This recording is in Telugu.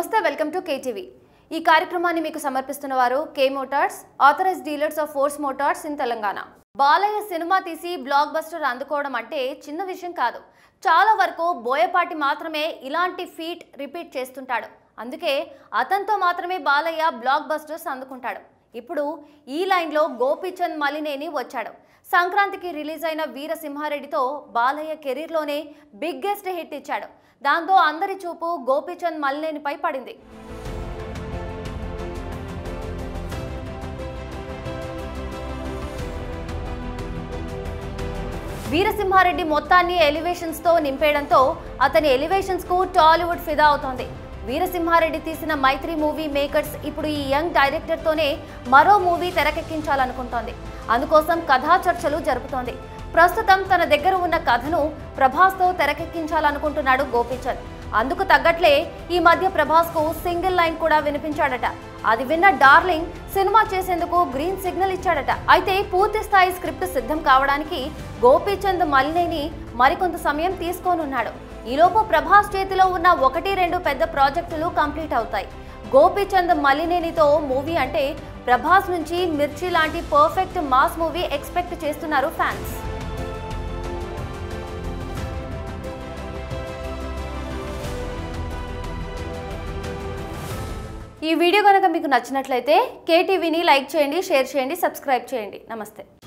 నమస్తే వెల్కమ్ టు కేటీవీ ఈ కార్యక్రమాన్ని మీకు సమర్పిస్తున్న వారు K Motors authorized dealers of Force Motors in Telangana Balayya cinema తీసి బ్లాక్ బస్టర్ అందుకోవడం అంటే చిన్న విషయం కాదు చాలా వరకు బోయపాటి మాత్రమే ఇలాంటి ఫీట్ రిపీట్ చేస్తుంటాడు అందుకే అతనితో మాత్రమే బాలయ్య బ్లాక్ బస్టర్స్ అందుకుంటాడు ఇప్పుడు ఈ లైన్లో గోపీచంద్ మలినేని వచ్చాడు సంక్రాంతికి రిలీజ్ అయిన వీరసింహారెడ్డితో బాలయ్య కెరీర్లోనే బిగ్గెస్ట్ హిట్ ఇచ్చాడు దాంతో అందరి చూపు గోపీచంద్ మలినేనిపై పడింది వీరసింహారెడ్డి మొత్తాన్ని ఎలివేషన్స్ తో నింపేయడంతో అతని ఎలివేషన్స్ కు టాలీవుడ్ ఫిదా అవుతోంది వీరసింహారెడ్డి తీసిన మైత్రి మూవీ మేకర్స్ ఇప్పుడు ఈ యంగ్ డైరెక్టర్ తోనే మరో మూవీ తెరకెక్కించాలనుకుంటోంది అందుకోసం కథా చర్చలు జరుపుతోంది ప్రస్తుతం తన దగ్గర ఉన్న కథను ప్రభాస్తో తెరకెక్కించాలనుకుంటున్నాడు గోపీచంద్ అందుకు తగ్గట్లే ఈ మధ్య ప్రభాస్కు సింగిల్ లైన్ కూడా వినిపించాడట అది విన్న డార్లింగ్ సినిమా చేసేందుకు గ్రీన్ సిగ్నల్ ఇచ్చాడట అయితే పూర్తి స్థాయి స్క్రిప్ట్ సిద్ధం కావడానికి గోపీచంద్ మలినేని మరికొంత సమయం తీసుకోనున్నాడు ఈలోపు ప్రభాస్ చేతిలో ఉన్న ఒకటి రెండు పెద్ద ప్రాజెక్టులు కంప్లీట్ అవుతాయి గోపీచంద్ మలినేనితో మూవీ అంటే ప్రభాస్ నుంచి మిర్చి లాంటి పర్ఫెక్ట్ మాస్ మూవీ ఎక్స్పెక్ట్ చేస్తున్నారు ఫ్యాన్స్ ఈ వీడియో కనుక మీకు నచ్చినట్లయితే కేటీవీని లైక్ చేయండి షేర్ చేయండి సబ్స్క్రైబ్ చేయండి నమస్తే